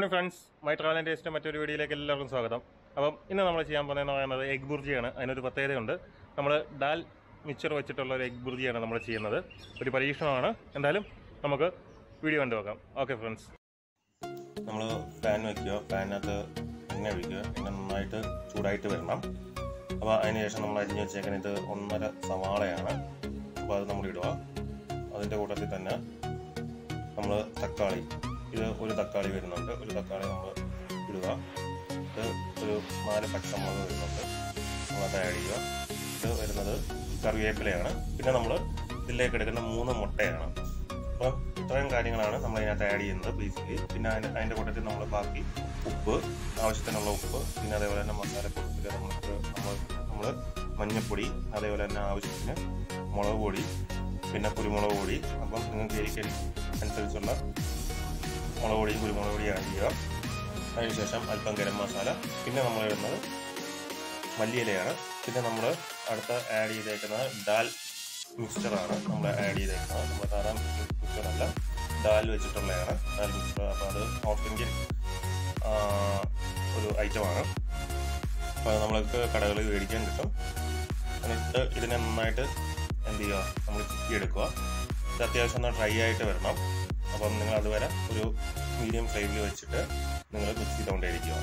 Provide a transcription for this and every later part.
morning friends my travel and taste മറ്റൊരു വീഡിയോയിലേക്ക് എല്ലാവർക്കും സ്വാഗതം അപ്പം ഇന്ന് നമ്മൾ ചെയ്യാൻ പോകുന്നതെന്ന് പറയുന്നത് എഗ് ബുർജിയാണ് അതിനൊരു പ്രത്യേകതയുണ്ട് നമ്മൾ ഡാൽ മിക്സർ വെച്ചിട്ടുള്ള ഒരു എഗ് ബുർജിയാണ് നമ്മൾ ചെയ്യുന്നത് ഒരു പരീക്ഷണമാണ് എന്തായാലും നമുക്ക് വീഡിയോ കണ്ടു നോക്കാം ഓക്കെ ഫ്രണ്ട്സ് നമ്മൾ പാൻ വയ്ക്കുക പാനിനകത്ത് എണ്ണ ഒഴിക്കുക എണ്ണ നന്നായിട്ട് ചൂടായിട്ട് വരണം അപ്പോൾ അതിന് ശേഷം നമ്മൾ അരിഞ്ഞ് വെച്ചേക്കുന്ന ഇത് ഒന്നര സവാളയാണ് അപ്പോൾ അത് നമ്മൾ ഇടുക അതിൻ്റെ കൂട്ടത്തിൽ തന്നെ നമ്മൾ തക്കാളി ഇത് ഒരു തക്കാളി വരുന്നുണ്ട് ഒരു തക്കാളി നമ്മൾ ഇടുക ഇത് ഒരു നാല് പച്ചമുളക് വരുന്നുണ്ട് നമ്മളത് ആഡ് ചെയ്യുക ഇത് വരുന്നത് കറിവേപ്പിലയാണ് പിന്നെ നമ്മൾ ഇതിലേക്ക് എടുക്കുന്ന മൂന്ന് മുട്ടയാണ് അപ്പം ഇത്രയും കാര്യങ്ങളാണ് നമ്മൾ അതിനകത്ത് ആഡ് ചെയ്യുന്നത് ബേസിക്കലി പിന്നെ അതിൻ്റെ അതിൻ്റെ കൂട്ടത്തിൽ നമ്മൾ ബാക്കി ഉപ്പ് ആവശ്യത്തിനുള്ള ഉപ്പ് പിന്നെ അതേപോലെ തന്നെ മസാലപ്പൊടി നമുക്ക് നമ്മൾ നമ്മൾ മഞ്ഞൾപ്പൊടി അതേപോലെ തന്നെ ആവശ്യത്തിന് മുളക് പൊടി പിന്നെ കുരുമുളക് പൊടി അപ്പം നിങ്ങൾക്ക് എരിക്കൽ അനുസരിച്ചുള്ള മുളക് പൊടിയും കുരുമുളക് പൊടിയും ആഡ് ചെയ്യുക അതിനുശേഷം അല്പം ഗരം മസാല പിന്നെ നമ്മൾ ഇടുന്നത് മല്ലിയിലയാണ് പിന്നെ നമ്മൾ അടുത്ത ആഡ് ചെയ്തേക്കുന്നത് ദാൽ മിക്സ്ചറാണ് നമ്മൾ ആഡ് ചെയ്തേക്കുന്നത് നമ്മൾ സാധാരണ മിക്സ്ചറല്ല ദാൽ വെച്ചിട്ടുള്ളതാണ് ദാൽ മിക്സ്ചർ അപ്പോൾ അത് നോർത്ത് ഇന്ത്യൻ ഒരു ഐറ്റമാണ് അപ്പോൾ അത് നമ്മൾക്ക് കടകളിൽ മേടിക്കാൻ കിട്ടും എന്നിട്ട് ഇതിനെ നന്നായിട്ട് എന്ത് ചെയ്യുക നമ്മൾ ചിക്കി എടുക്കുക ഇത് അത്യാവശ്യം ഒന്ന് ഡ്രൈ ആയിട്ട് വരണം അപ്പം നിങ്ങൾ അതുവരെ ഒരു മീഡിയം ഫ്ലെയിമിൽ വെച്ചിട്ട് നിങ്ങൾ മിക്സ് ചെയ്തുകൊണ്ടേയിരിക്കുക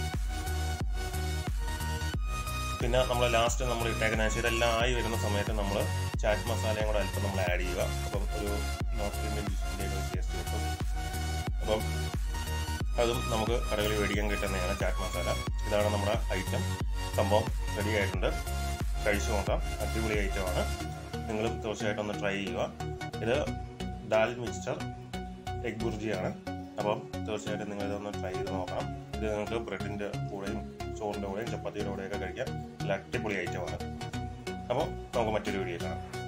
പിന്നെ നമ്മൾ ലാസ്റ്റ് നമ്മൾ ഇട്ടേക്കുന്ന ശേഷം ഇതെല്ലാം ആയി വരുന്ന സമയത്ത് നമ്മൾ ചാറ്റ് മസാലയും കൂടെ അല്പം നമ്മൾ ആഡ് ചെയ്യുക അപ്പം ഒരു നോർത്ത് ഇന്ത്യൻ ഡിഷിൻ്റെ ഒരു ടേസ്റ്റ് കിട്ടും അപ്പം അതും നമുക്ക് കടകളിൽ മേടിക്കാൻ കിട്ടുന്നതാണ് ചാറ്റ് മസാല ഇതാണ് നമ്മുടെ ഐറ്റം സംഭവം റെഡി ആയിട്ടുണ്ട് കഴിച്ചു നോക്കാം അടിപൊളി ഐറ്റമാണ് നിങ്ങളും തീർച്ചയായിട്ടും ഒന്ന് ട്രൈ ചെയ്യുക ഇത് ദാൽ മിക്സ്ചർ എഗ് ബുർജിയാണ് അപ്പം തീർച്ചയായിട്ടും നിങ്ങൾ ഇതൊന്ന് ട്രൈ ചെയ്ത് നോക്കണം ഇത് നിങ്ങൾക്ക് ബ്രെഡിൻ്റെ കൂടെയും ചോറിൻ്റെ കൂടെയും ചപ്പാത്തിയുടെ കൂടെയൊക്കെ കഴിക്കാം നല്ല അടിപൊളി ഐറ്റമാണ് അപ്പോൾ നമുക്ക് മറ്റൊരു വീഡിയോ കാണാം